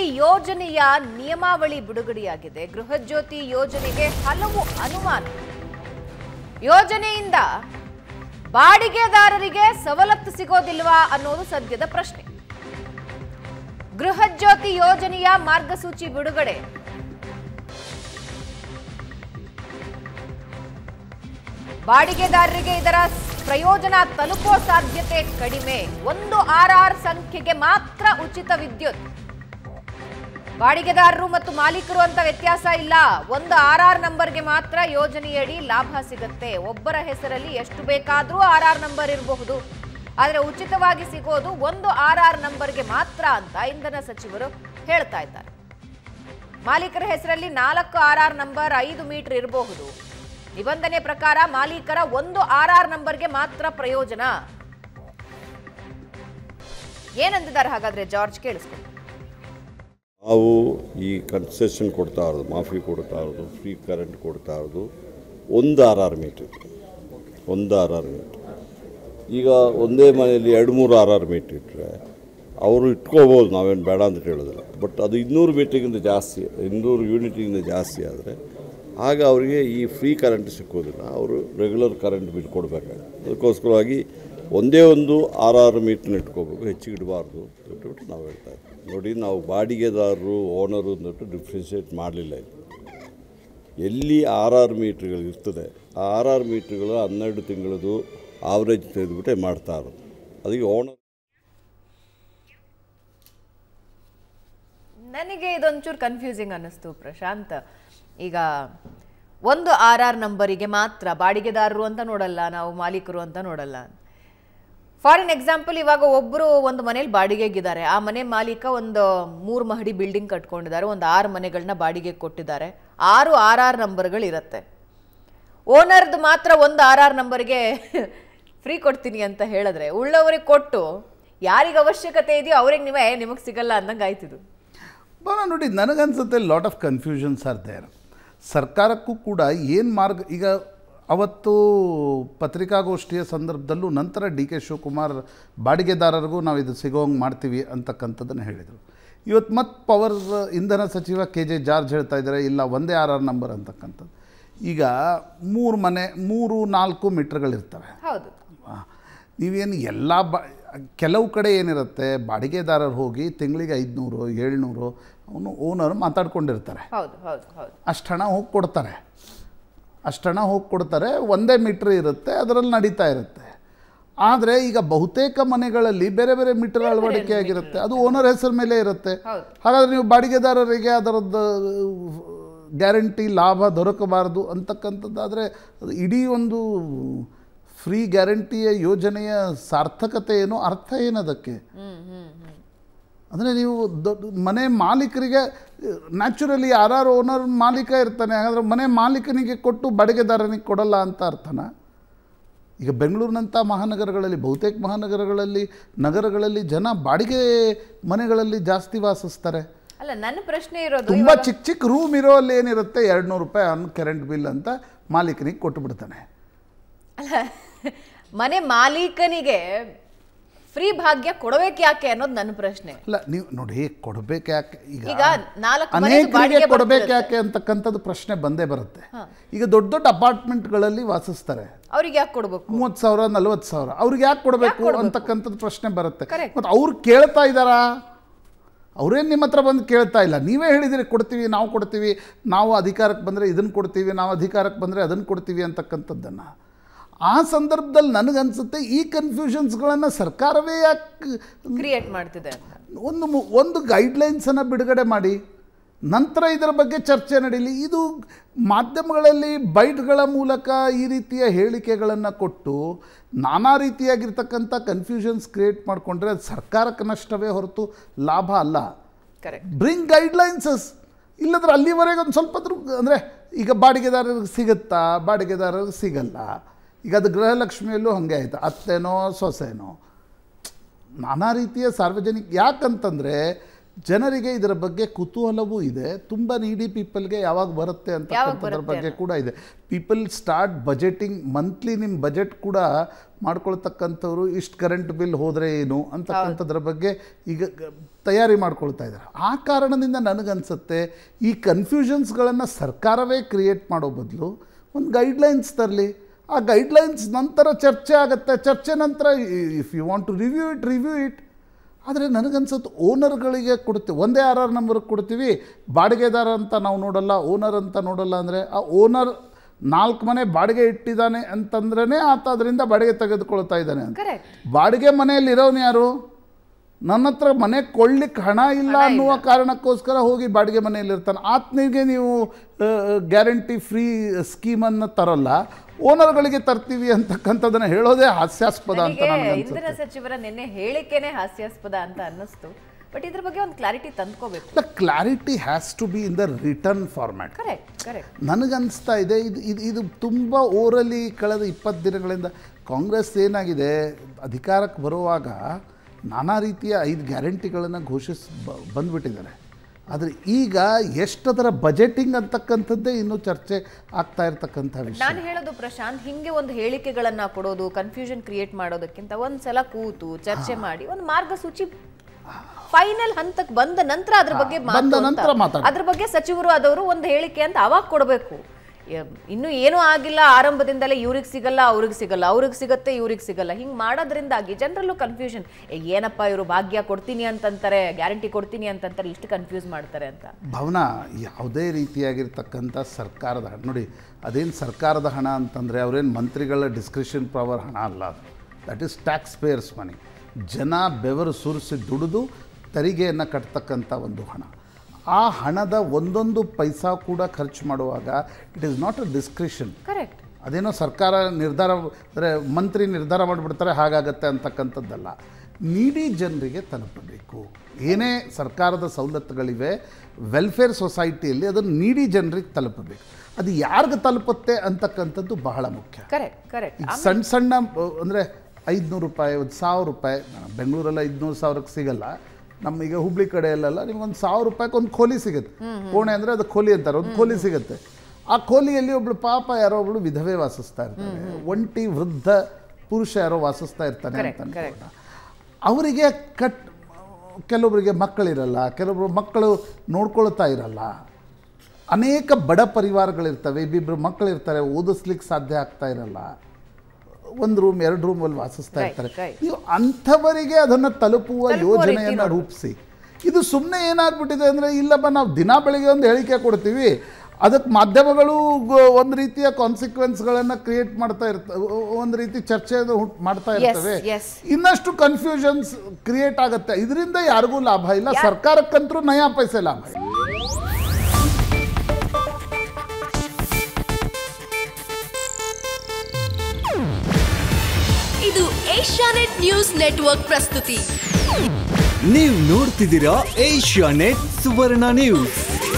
ಯೋಜನೆಯ ನಿಯಮಾವಳಿ ಬಿಡುಗಡೆಯಾಗಿದೆ ಗೃಹಜ್ಯೋತಿ ಯೋಜನೆಗೆ ಹಲವು ಅನುಮಾನ ಯೋಜನೆಯಿಂದ ಬಾಡಿಗೆದಾರರಿಗೆ ಸವಲತ್ತು ಸಿಗೋದಿಲ್ವಾ ಅನ್ನೋದು ಸದ್ಯದ ಪ್ರಶ್ನೆ ಗೃಹಜ್ಯೋತಿ ಯೋಜನೆಯ ಮಾರ್ಗಸೂಚಿ ಬಿಡುಗಡೆ ಬಾಡಿಗೆದಾರರಿಗೆ ಇದರ ಪ್ರಯೋಜನ ತಲುಪೋ ಸಾಧ್ಯತೆ ಕಡಿಮೆ ಒಂದು ಆರ್ ಆರ್ ಸಂಖ್ಯೆಗೆ ಮಾತ್ರ ಉಚಿತ ವಿದ್ಯುತ್ ಬಾಡಿಗೆದಾರರು ಮತ್ತು ಮಾಲೀಕರು ಅಂತ ವ್ಯತ್ಯಾಸ ಇಲ್ಲ ಒಂದು ಆರ್ ಆರ್ ನಂಬರ್ಗೆ ಮಾತ್ರ ಯೋಜನೆಯಡಿ ಲಾಭ ಸಿಗುತ್ತೆ ಒಬ್ಬರ ಹೆಸರಲ್ಲಿ ಎಷ್ಟು ಬೇಕಾದರೂ ಆರ್ ಆರ್ ನಂಬರ್ ಇರಬಹುದು ಆದರೆ ಉಚಿತವಾಗಿ ಸಿಗೋದು ಒಂದು ಆರ್ ಆರ್ ನಂಬರ್ಗೆ ಮಾತ್ರ ಅಂತ ಇಂಧನ ಸಚಿವರು ಹೇಳ್ತಾ ಇದ್ದಾರೆ ಮಾಲೀಕರ ಹೆಸರಲ್ಲಿ ನಾಲ್ಕು ಆರ್ ಆರ್ ನಂಬರ್ ಐದು ಮೀಟರ್ ಇರಬಹುದು ನಿಬಂಧನೆ ಪ್ರಕಾರ ಮಾಲೀಕರ ಒಂದು ಆರ್ ಆರ್ ನಂಬರ್ಗೆ ಮಾತ್ರ ಪ್ರಯೋಜನ ಏನಂದಿದ್ದಾರೆ ಹಾಗಾದ್ರೆ ಜಾರ್ಜ್ ಕೇಳಿಸ್ಕೊಂಡು ನಾವು ಈ ಕನ್ಸೆಷನ್ ಕೊಡ್ತಾ ಇರೋದು ಮಾಫಿ ಕೊಡ್ತಾ ಇರೋದು ಫ್ರೀ ಕರೆಂಟ್ ಕೊಡ್ತಾ ಇರೋದು ಒಂದು ಆರ್ ಆರ್ ಮೀಟ್ರ್ ಒಂದು ಆರ್ ಆರ್ ಮೀಟ್ರ್ ಈಗ ಒಂದೇ ಮನೆಯಲ್ಲಿ ಎರಡು ಮೂರು ಆರ್ ಆರ್ ಮೀಟ್ರ್ ಇಟ್ಟರೆ ಅವರು ಇಟ್ಕೋಬೋದು ನಾವೇನು ಬೇಡ ಅಂತ ಹೇಳೋದಿಲ್ಲ ಬಟ್ ಅದು ಇನ್ನೂರು ಮೀಟ್ರಿಗಿಂತ ಜಾಸ್ತಿ ಇನ್ನೂರು ಯೂನಿಟಿಗಿಂತ ಜಾಸ್ತಿ ಆದರೆ ಆಗ ಅವರಿಗೆ ಈ ಫ್ರೀ ಕರೆಂಟ್ ಸಿಕ್ಕೋದಿಲ್ಲ ಅವರು ರೆಗ್ಯುಲರ್ ಕರೆಂಟ್ ಬಿಲ್ ಕೊಡಬೇಕಾಗುತ್ತೆ ಅದಕ್ಕೋಸ್ಕರವಾಗಿ ಒಂದೇ ಒಂದು ಆರ್ ಆರ್ ಮೀಟ್ರನ್ನ ಇಟ್ಕೋಬೇಕು ಹೆಚ್ಚಿಗೆ ಇಡಬಾರ್ದು ಅಂತ ಹೇಳ್ಬಿಟ್ಟು ನಾವು ಹೇಳ್ತಾ ಇದ್ದೀವಿ ನೋಡಿ ನಾವು ಬಾಡಿಗೆದಾರರು ಓನರು ಅಂದ್ಬಿಟ್ಟು ಡಿಫ್ರೆನ್ಷಿಯೇಟ್ ಮಾಡಲಿಲ್ಲ ಇದು ಎಲ್ಲಿ ಆರ್ ಆರ್ ಮೀಟ್ರ್ಗಳು ಇರ್ತದೆ ಆ ಆರ್ ಆರ್ ಮೀಟ್ರ್ಗಳು ಹನ್ನೆರಡು ತಿಂಗಳದು ಆವ್ರೇಜ್ ತೆಗೆದುಬಿಟ್ಟೆ ಮಾಡ್ತಾ ಇರೋದು ಅದಕ್ಕೆ ಓನರ್ ನನಗೆ ಇದೊಂಚೂರು ಕನ್ಫ್ಯೂಸಿಂಗ್ ಅನ್ನಿಸ್ತು ಪ್ರಶಾಂತ್ ಈಗ ಒಂದು ಆರ್ ಆರ್ ನಂಬರಿಗೆ ಮಾತ್ರ ಬಾಡಿಗೆದಾರರು ಅಂತ ನೋಡಲ್ಲ ನಾವು ಮಾಲೀಕರು ಅಂತ ನೋಡಲ್ಲ ಫಾರ್ ಎನ್ ಎಕ್ಸಾಂಪಲ್ ಇವಾಗ ಒಬ್ಬರು ಒಂದು ಮನೇಲಿ ಬಾಡಿಗೆಗಿದ್ದಾರೆ ಆ ಮನೆ ಮಾಲೀಕ ಒಂದು ಮೂರು ಮಹಡಿ ಬಿಲ್ಡಿಂಗ್ ಕಟ್ಕೊಂಡಿದ್ದಾರೆ ಒಂದು ಆರು ಮನೆಗಳನ್ನ ಬಾಡಿಗೆ ಕೊಟ್ಟಿದ್ದಾರೆ ಆರು ಆರ್ ಆರ್ ನಂಬರ್ಗಳು ಇರುತ್ತೆ ಓನರ್ದು ಮಾತ್ರ ಒಂದು ಆರ್ ಆರ್ ನಂಬರ್ಗೆ ಫ್ರೀ ಕೊಡ್ತೀನಿ ಅಂತ ಹೇಳಿದ್ರೆ ಉಳ್ಳವರಿಗೆ ಕೊಟ್ಟು ಯಾರಿಗೆ ಅವಶ್ಯಕತೆ ಇದೆಯೋ ಅವ್ರಿಗೆ ನೀವೇ ನಿಮಗೆ ಸಿಗಲ್ಲ ಅಂದಂಗೆ ಆಯ್ತಿದು ಬರ ನೋಡಿ ನನಗನ್ಸುತ್ತೆ lot of confusions are there ಸರ್ಕಾರಕ್ಕೂ ಕೂಡ ಏನು ಮಾರ್ಗ ಈಗ ಅವತ್ತು ಪತ್ರಿಕಾಗೋಷ್ಠಿಯ ಸಂದರ್ಭದಲ್ಲೂ ನಂತರ ಡಿ ಕೆ ಶಿವಕುಮಾರ್ ಬಾಡಿಗೆದಾರರಿಗೂ ನಾವು ಇದು ಸಿಗೋಂಗೆ ಮಾಡ್ತೀವಿ ಅಂತಕ್ಕಂಥದ್ದನ್ನು ಹೇಳಿದರು ಇವತ್ತು ಮತ್ತೆ ಪವರ್ ಇಂಧನ ಸಚಿವ ಕೆ ಜೆ ಜಾರ್ಜ್ ಹೇಳ್ತಾ ಇದ್ದಾರೆ ಇಲ್ಲ ಒಂದೇ ಆರ್ ಆರ್ ನಂಬರ್ ಅಂತಕ್ಕಂಥದ್ದು ಈಗ ಮೂರು ಮನೆ ಮೂರು ನಾಲ್ಕು ಮೀಟ್ರ್ಗಳಿರ್ತವೆ ಹೌದು ಅಲ್ವಾ? ನೀವೇನು ಎಲ್ಲ ಬಾ ಕೆಲವು ಕಡೆ ಏನಿರುತ್ತೆ ಬಾಡಿಗೆದಾರರು ಹೋಗಿ ತಿಂಗಳಿಗೆ ಐದುನೂರು ಏಳ್ನೂರು ಅವನು ಓನರ್ ಮಾತಾಡ್ಕೊಂಡಿರ್ತಾರೆ ಹೌದು ಹೌದು ಹೌದು ಅಷ್ಟು ಹಣ ಹೋಗಿ ಕೊಡ್ತಾರೆ ಅಷ್ಟು ಹಣ ಹೋಗಿ ಕೊಡ್ತಾರೆ ಒಂದೇ ಮೀಟ್ರ್ ಇರುತ್ತೆ ಅದರಲ್ಲಿ ನಡೀತಾ ಇರುತ್ತೆ ಆದರೆ ಈಗ ಬಹುತೇಕ ಮನೆಗಳಲ್ಲಿ ಬೇರೆ ಬೇರೆ ಮೀಟರ್ ಅಳವಡಿಕೆ ಆಗಿರುತ್ತೆ ಅದು ಓನರ್ ಹೆಸರು ಮೇಲೆ ಇರುತ್ತೆ ಹೌದು. ಹಾಗಾದರೆ ನೀವು ಬಾಡಿಗೆದಾರರಿಗೆ ಅದರದ್ದು ಗ್ಯಾರಂಟಿ ಲಾಭ ದೊರಕಬಾರದು ಅಂತಕ್ಕಂಥದ್ದಾದರೆ ಅದು ಇಡೀ ಒಂದು ಫ್ರೀ ಗ್ಯಾರಂಟಿಯ ಯೋಜನೆಯ ಸಾರ್ಥಕತೆ ಏನು ಅರ್ಥ ಏನದಕ್ಕೆ ಅಂದರೆ ನೀವು ದೊಡ್ಡ ಮನೆ ಮಾಲೀಕರಿಗೆ ನ್ಯಾಚುರಲಿ ಯಾರು ಓನರ್ ಮಾಲೀಕ ಇರ್ತಾನೆ ಹಾಗಾದ್ರೆ ಮನೆ ಮಾಲೀಕನಿಗೆ ಕೊಟ್ಟು ಬಾಡಿಗೆದಾರನಿಗೆ ಕೊಡಲ್ಲ ಅಂತ ಅರ್ಥನ ಈಗ ಬೆಂಗಳೂರಿನಂಥ ಮಹಾನಗರಗಳಲ್ಲಿ ಬಹುತೇಕ ಮಹಾನಗರಗಳಲ್ಲಿ ನಗರಗಳಲ್ಲಿ ಜನ ಬಾಡಿಗೆ ಮನೆಗಳಲ್ಲಿ ಜಾಸ್ತಿ ವಾಸಿಸ್ತಾರೆ ಅಲ್ಲ ನನ್ನ ಪ್ರಶ್ನೆ ಇರೋದು ತುಂಬ ಚಿಕ್ಕ ಚಿಕ್ಕ ರೂಮ್ ಇರೋ ಅಲ್ಲಿ ಏನಿರುತ್ತೆ ಎರಡು ನೂರು ರೂಪಾಯಿ ಅನ್ ಕರೆಂಟ್ ಬಿಲ್ ಅಂತ ಮಾಲೀಕನಿಗೆ ಕೊಟ್ಟು ಬಿಡ್ತಾನೆ ಅಲ್ಲ ಮನೆ ಮಾಲೀಕನಿಗೆ ಫ್ರೀ ಭಾಗ್ಯ ಕೊಡಬೇಕು ಯಾಕೆ ಅನ್ನೋದು ನನ್ನ ಪ್ರಶ್ನೆ ಅಲ್ಲ ನೀವು ನೋಡಿ ಕೊಡ್ಬೇಕು ಯಾಕೆ ಈಗ ಈಗ ನಾಲ್ಕು ಮನೆದು ಅನೇಕರಿಗೆ ಬಾಡಿಗೆ ಕೊಡ್ಬೇಕು ಬರ್ತಿರುತ್ತೆ. ಯಾಕೆ ಅಂತಕ್ಕಂಥದ್ದು ಪ್ರಶ್ನೆ ಬಂದೇ ಬರುತ್ತೆ ಈಗ ದೊಡ್ಡ ದೊಡ್ಡ ಅಪಾರ್ಟ್ಮೆಂಟ್ಗಳಲ್ಲಿ ವಾಸಿಸ್ತಾರೆ ಅವ್ರಿಗೆ ಯಾಕೆ ಕೊಡ್ಬೇಕು ಮೂವತ್ತು ಸಾವಿರ ನಲ್ವತ್ತು ಸಾವಿರ ಅವ್ರಿಗೆ ಯಾಕೆ ಕೊಡಬೇಕು ಅಂತಕ್ಕಂಥದ್ದು ಪ್ರಶ್ನೆ ಬರುತ್ತೆ Correct. ಮತ್ತು ಅವ್ರು ಕೇಳ್ತಾ ಇದ್ದಾರಾ ಅವ್ರೇನು ನಿಮ್ಮ ಹತ್ರ ಬಂದು ಕೇಳ್ತಾ ಇಲ್ಲ ನೀವೇ ಹೇಳಿದಿರಿ ಕೊಡ್ತೀವಿ ನಾವು ಕೊಡ್ತೀವಿ ನಾವು ಅಧಿಕಾರಕ್ಕೆ ಬಂದರೆ ಇದನ್ನು ಕೊಡ್ತೀವಿ ನಾವು ಅಧಿಕಾರಕ್ಕೆ ಬಂದರೆ ಅದನ್ನು ಕೊಡ್ತೀವಿ ಅಂತಕ್ಕಂಥದ್ದನ್ನು ಆ ಸಂದರ್ಭದಲ್ಲಿ ನನಗನ್ಸುತ್ತೆ ಈ ಕನ್ಫ್ಯೂಷನ್ಸ್ಗಳನ್ನು ಸರ್ಕಾರವೇ ಯಾಕೆ ಕ್ರಿಯೇಟ್ ಮಾಡ್ತಿದೆ ಅಂತ ಒಂದು ಮು- ಒಂದು ಗೈಡ್ಲೈನ್ಸನ್ನು ಬಿಡುಗಡೆ ಮಾಡಿ ನಂತರ ಇದರ ಬಗ್ಗೆ ಚರ್ಚೆ ನಡೀಲಿ ಇದು ಮಾಧ್ಯಮಗಳಲ್ಲಿ ಬೈಟ್ಗಳ ಮೂಲಕ ಈ ರೀತಿಯ ಹೇಳಿಕೆಗಳನ್ನು ಕೊಟ್ಟು ನಾನಾ ರೀತಿಯಾಗಿರ್ತಕ್ಕಂಥ ಕನ್ಫ್ಯೂಷನ್ಸ್ ಕ್ರಿಯೇಟ್ ಮಾಡಿಕೊಂಡ್ರೆ ಅದು ಸರ್ಕಾರಕ್ಕೆ ನಷ್ಟವೇ ಹೊರತು ಲಾಭ ಅಲ್ಲ ಕರೆಕ್ಟ್ ಬ್ರಿಂಗ್ ಗೈಡ್ಲೈನ್ಸಸ್ ಇಲ್ಲದ್ರೆ ಅಲ್ಲಿವರೆಗೆ ಒಂದು ಸ್ವಲ್ಪ ಅಂದರೆ ಈಗ ಬಾಡಿಗೆದಾರರಿಗೆ ಸಿಗುತ್ತಾ ಬಾಡಿಗೆದಾರರಿಗೆ ಸಿಗಲ್ಲ ಈಗ ಅದು ಗೃಹಲಕ್ಷ್ಮಿಯಲ್ಲೂ ಹಾಗೆ ಆಯಿತು ಅತ್ತೆನೋ ಸೊಸೆನೋ ನಾನಾ ರೀತಿಯ ಸಾರ್ವಜನಿಕ ಯಾಕಂತಂದರೆ ಜನರಿಗೆ ಇದರ ಬಗ್ಗೆ ಕುತೂಹಲವೂ ಇದೆ ತುಂಬ ನೀಡಿ ಪೀಪಲ್ಗೆ ಯಾವಾಗ ಬರುತ್ತೆ ಅಂತಕ್ಕಂಥದ್ರ ಬರುತ್ತೆ ಬಗ್ಗೆ ಕೂಡ ಇದೆ ಪೀಪಲ್ ಸ್ಟಾರ್ಟ್ ಬಜೆಟಿಂಗ್ ಮಂತ್ಲಿ ನಿಮ್ಮ ಬಜೆಟ್ ಕೂಡ ಮಾಡ್ಕೊಳ್ತಕ್ಕಂಥವ್ರು ಇಷ್ಟು ಕರೆಂಟ್ ಬಿಲ್ ಹೋದರೆ ಏನು ಅಂತಕ್ಕಂಥದ್ರ ಬಗ್ಗೆ ಈಗ ಗ- ತಯಾರಿ ಮಾಡ್ಕೊಳ್ತಾ ಇದ್ದಾರೆ ಆ ಕಾರಣದಿಂದ ನನಗನ್ಸುತ್ತೆ ಈ ಕನ್ಫ್ಯೂಷನ್ಸ್ಗಳನ್ನು ಸರ್ಕಾರವೇ ಕ್ರಿಯೇಟ್ ಮಾಡೋ ಬದಲು ಒಂದು ಗೈಡ್ಲೈನ್ಸ್ ತರಲಿ ಆ ಗೈಡ್ಲೈನ್ಸ್ ನಂತರ ಚರ್ಚೆ ಆಗುತ್ತೆ ಚರ್ಚೆ ನಂತರ if you want to review it review it ಆದರೆ ನನಗನ್ಸುತ್ತೆ ಓನರ್ಗಳಿಗೆ ಕೊಡ್ತೀವಿ ಒಂದೇ ಆರ್ ಆರ್ ನಂಬರ್ಗೆ ಕೊಡ್ತೀವಿ ಬಾಡಿಗೆದಾರ ಅಂತ ನಾವು ನೋಡಲ್ಲ ಓನರ್ ಅಂತ ನೋಡಲ್ಲ ಅಂದರೆ ಆ ಓನರ್ ನಾಲ್ಕು ಮನೆ ಬಾಡಿಗೆ ಇಟ್ಟಿದ್ದಾನೆ ಅಂತಂದ್ರೇ ಆತ ಅದರಿಂದ ಬಾಡಿಗೆ ತೆಗೆದುಕೊಳ್ತಾ ಇದ್ದಾನೆ ಅಂತ ಕರೆಕ್ಟ್ ಬಾಡಿಗೆ ಮನೆಯಲ್ಲಿ ಇರೋನು ಯಾರು ನನ್ನ ಹತ್ರ ಮನೆ ಕೊಳ್ಳಿಕ್ಕೆ ಹಣ ಇಲ್ಲ ಅನ್ನುವ ಕಾರಣಕ್ಕೋಸ್ಕರ ಹೋಗಿ ಬಾಡಿಗೆ ಮನೆಯಲ್ಲಿ ಇರ್ತಾನೆ ಆತನಿಗೆ ನೀವು ಗ್ಯಾರಂಟಿ ಫ್ರೀ ಸ್ಕೀಮನ್ನು ತರಲ್ಲ ಓನರ್ಗಳಿಗೆ ತರ್ತೀವಿ ಅಂತಕ್ಕಂಥದ್ದನ್ನು ಹೇಳೋದೇ ಹಾಸ್ಯಾಸ್ಪದ ಅಂತ ನನಗೆ ನನಗನ್ಸುತ್ತೆ ಇಂಧನ ಸಚಿವರ ನಿನ್ನೆ ಹೇಳಿಕೆನೆ ಹಾಸ್ಯಾಸ್ಪದ ಅಂತ ಅನ್ನಿಸ್ತು ಬಟ್ ಇದ್ರ ಬಗ್ಗೆ ಒಂದು ಕ್ಲಾರಿಟಿ ತಂದ್ಕೋಬೇಕು the clarity has to be in the return format correct correct ನನಗನ್ನಿಸ್ತಾ ಇದೆ ಇದು ಇದು ಇದು ತುಂಬ ಓರಲಿ ಕಳೆದ ಇಪ್ಪತ್ತು ದಿನಗಳಿಂದ ಕಾಂಗ್ರೆಸ್ ಏನಾಗಿದೆ ಅಧಿಕಾರಕ್ಕೆ ಬರುವಾಗ ನಾನಾ ರೀತಿಯ ಐದು ಗ್ಯಾರಂಟಿಗಳನ್ನು ಘೋಷಿಸಿ ಬ ಬಂದುಬಿಟ್ಟಿದ್ದಾರೆ ಆದರೆ ಈಗ ಎಷ್ಟದರ ಬಜೆಟಿಂಗ್ ಅಂತಕ್ಕಂಥದ್ದೇ ಇನ್ನೂ ಚರ್ಚೆ ಆಗ್ತಾ ಇರತಕ್ಕಂಥ ವಿಷಯ ನಾನು ಹೇಳೋದು ಪ್ರಶಾಂತ್ ಹಿಂಗೆ ಒಂದು ಹೇಳಿಕೆಗಳನ್ನ ಕೊಡೋದು ಕನ್ಫ್ಯೂಷನ್ ಕ್ರಿಯೇಟ್ ಮಾಡೋದಕ್ಕಿಂತ ಒಂದ್ಸಲ ಕೂತು ಚರ್ಚೆ ಮಾಡಿ ಒಂದು ಮಾರ್ಗಸೂಚಿ ಫೈನಲ್ ಹಂತಕ್ಕೆ ಬಂದ ನಂತರ ಅದ್ರ ಬಗ್ಗೆ ಮಾತು ಬಂದ ಅಂತ. ನಂತರ ಮಾತಾಡು. ಅದ್ರ ಬಗ್ಗೆ ಸಚಿವರು ಆದವರು ಒಂದು ಹೇಳಿಕೆ ಅಂತ ಅವಾಗ ಕೊಡಬೇಕು ಇನ್ನು ಏನೂ ಆಗಿಲ್ಲ ಆರಂಭದಿಂದಲೇ ಇವ್ರಿಗೆ ಸಿಗಲ್ಲ ಅವ್ರಿಗೆ ಸಿಗಲ್ಲ ಅವ್ರಿಗೆ ಸಿಗತ್ತೆ ಇವ್ರಿಗೆ ಸಿಗಲ್ಲ ಹಿಂಗೆ ಮಾಡೋದ್ರಿಂದಾಗಿ ಜನರಲ್ಲೂ ಕನ್ಫ್ಯೂಷನ್ ಏನಪ್ಪ ಇವರು ಭಾಗ್ಯ ಕೊಡ್ತೀನಿ ಅಂತಂತಾರೆ ಗ್ಯಾರಂಟಿ ಕೊಡ್ತೀನಿ ಅಂತಂತಾರೆ ಇಷ್ಟು ಕನ್ಫ್ಯೂಸ್ ಮಾಡ್ತಾರೆ ಅಂತ ಭವನ ಯಾವುದೇ ರೀತಿಯಾಗಿರ್ತಕ್ಕಂಥ ಸರ್ಕಾರದ ಹಣ ನೋಡಿ ಅದೇನು ಸರ್ಕಾರದ ಹಣ ಅಂತಂದರೆ ಅವರೇನು ಮಂತ್ರಿಗಳ ಡಿಸ್ಕ್ರಿಷನ್ ಪವರ್ ಹಣ ಅಲ್ಲ ಅದು that is tax payers money ಜನ ಬೆವರು ಸುರಿಸಿ ದುಡಿದು ತೆರಿಗೆಯನ್ನು ಕಟ್ತಕ್ಕಂಥ ಒಂದು ಹಣ ಆ ಹಣದ ಒಂದೊಂದು ಪೈಸಾ ಕೂಡ ಖರ್ಚು ಮಾಡುವಾಗ it is not a discretion correct ಅದೇನೋ ಸರ್ಕಾರ ನಿರ್ಧಾರ ಅಂದರೆ ಮಂತ್ರಿ ನಿರ್ಧಾರ ಮಾಡಿಬಿಡ್ತಾರೆ ಹಾಗಾಗತ್ತೆ ಅಂತಕ್ಕಂಥದ್ದಲ್ಲ ನೀಡಿ ಜನರಿಗೆ ತಲುಪಬೇಕು ಏನೇ ಸರ್ಕಾರದ ಸವಲತ್ತುಗಳಿವೆ ವೆಲ್ಫೇರ್ ಸೊಸೈಟಿಯಲ್ಲಿ ಅದನ್ನು ನೀಡಿ ಜನರಿಗೆ ತಲುಪಬೇಕು ಅದು ಯಾರಿಗೆ ತಲುಪುತ್ತೆ ಅಂತಕ್ಕಂಥದ್ದು ಬಹಳ ಮುಖ್ಯ ಕರೆಕ್ಟ್ ಕರೆಕ್ಟ್ ಈಗ ಸಣ್ಣ ಸಣ್ಣ ಅಂದರೆ ಐದುನೂರು ರೂಪಾಯಿ ಒಂದು ಸಾವಿರ ರೂಪಾಯಿ ಬೆಂಗಳೂರಲ್ಲಿ ಐದುನೂರು ಸಾವಿರಕ್ಕೆ ಸಿಗಲ್ಲ ನಮ್ಮ ಈಗ ಹುಬ್ಳಿ ಕಡೆಯಲ್ಲೆಲ್ಲ ನಿಮ್ಗೊಂದು ಸಾವಿರ ರೂಪಾಯಿಗೆ ಒಂದು ಖೋಲಿ ಸಿಗುತ್ತೆ ಕೋಣೆ ಅಂದರೆ ಅದು ಖೋಲಿ ಅಂತಾರೆ ಒಂದು ಖೋಲಿ ಸಿಗುತ್ತೆ ಆ ಖೋಲಿಯಲ್ಲಿ ಒಬ್ಳು ಪಾಪ ಯಾರೋ ಒಬ್ಳು ವಿಧವೆ ವಾಸಿಸ್ತಾ ಇರ್ತಾರೆ ಒಂಟಿ ವೃದ್ಧ ಪುರುಷ ಯಾರೋ ವಾಸಿಸ್ತಾ ಇರ್ತಾನೆ ಅಂತ Correct, correct. ಅನ್ಕೊಳ್ಳೋಣ. ಅವರಿಗೆ ಕಟ್ ಕೆಲವೊಬ್ಬರಿಗೆ ಮಕ್ಕಳಿರಲ್ಲ ಕೆಲವೊಬ್ರು ಮಕ್ಕಳು ನೋಡ್ಕೊಳ್ತಾ ಇರಲ್ಲ ಅನೇಕ ಬಡ ಪರಿವಾರಗಳಿರ್ತವೆ ಇಬ್ಬಿಬ್ರು ಮಕ್ಕಳಿರ್ತಾರೆ ಓದಿಸ್ಲಿಕ್ಕೆ ಸಾಧ್ಯ ಆಗ್ತಾ ಇರಲ್ಲ ಒಂದು ರೂಮ್ ಎರಡು ರೂಮಲ್ಲಿ ವಾಸಿಸ್ತಾ Right, ಇರ್ತಾರೆ right. ನೀವು ಅಂಥವರಿಗೆ ಅದನ್ನು ತಲುಪುವ ತಲುಪುವ ಯೋಜನೆಯನ್ನು ರೀತಿ ನೋಡು. ರೂಪಿಸಿ ಇದು ಸುಮ್ಮನೆ ಏನಾಗ್ಬಿಟ್ಟಿದೆ ಅಂದರೆ ಇಲ್ಲಪ್ಪ ನಾವು ದಿನ ಬೆಳಿಗ್ಗೆ ಒಂದು ಹೇಳಿಕೆ ಕೊಡ್ತೀವಿ ಅದಕ್ಕೆ ಮಾಧ್ಯಮಗಳು ಗ- ಒಂದು ರೀತಿಯ ಕಾನ್ಸಿಕ್ವೆನ್ಸ್ಗಳನ್ನು ಕ್ರಿಯೇಟ್ ಮಾಡ್ತಾ ಇರ್ತವೆ ಒಂದು ರೀತಿ ಚರ್ಚೆ ಮಾಡ್ತಾ Yes, ಇರ್ತವೆ yes. ಇನ್ನಷ್ಟು ಕನ್ಫ್ಯೂಷನ್ಸ್ ಕ್ರಿಯೇಟ್ ಆಗುತ್ತೆ ಇದರಿಂದ ಯಾರಿಗೂ ಲಾಭ ಇಲ್ಲ ಸರ್ಕಾರಕ್ಕಂತರೂ ನಯಾ ಪೈಸೆ ಲಾಭ ಇಲ್ಲ ಇದು ಏಷ್ಯಾನೆಟ್ ನ್ಯೂಸ್ ನೆಟ್ವರ್ಕ್ ಪ್ರಸ್ತುತಿ ನೀವು ನೋಡ್ತಿದ್ದೀರಾ ಏಷ್ಯಾ ನೆಟ್ ಸುವರ್ಣ ನ್ಯೂಸ್